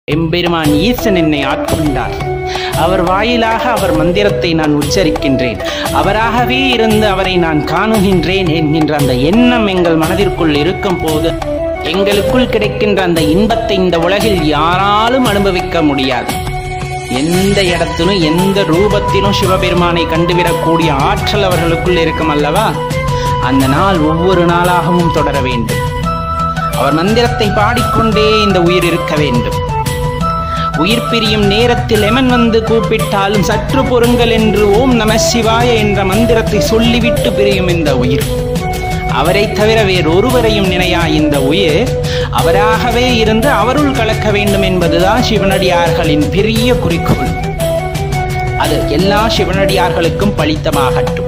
எம்பெருமான் ஈசன் என்னை ஆட்கொண்டார் அவர் வாயிலாக அவர் மந்திரத்தை நான் உச்சரிக்கின்றேன் அவராகவே இருந்து அவரை நான் காணுகின்றேன் என்கின்ற அந்த எண்ணம் எங்கள் மனதிற்குள் இருக்கும் போது எங்களுக்குள் கிடைக்கின்ற அந்த இன்பத்தை இந்த உலகில் யாராலும் அனுபவிக்க முடியாது எந்த இடத்திலும் எந்த ரூபத்திலும் சிவபெருமானை கண்டுவிடக்கூடிய ஆற்றல் அவர்களுக்குள் இருக்கும் அல்லவா அந்த நாள் ஒவ்வொரு நாளாகவும் தொடர வேண்டும் அவர் மந்திரத்தை பாடிக்கொண்டே இந்த உயிர் இருக்க வேண்டும் உயிர் பிரியும் நேரத்தில் எமன் வந்து கூப்பிட்டாலும் சற்று பொறுங்கள் என்று ஓம் நம சிவாய என்ற மந்திரத்தை சொல்லிவிட்டு பிரியும் இந்த உயிர் அவரை தவிர வேறொருவரையும் நினையா இந்த உயிர் அவராகவே இருந்து அவருள் கலக்க வேண்டும் என்பதுதான் சிவனடியார்களின் பெரிய குறிக்கோள் அது எல்லா சிவனடியார்களுக்கும் பலித்தமாகட்டும்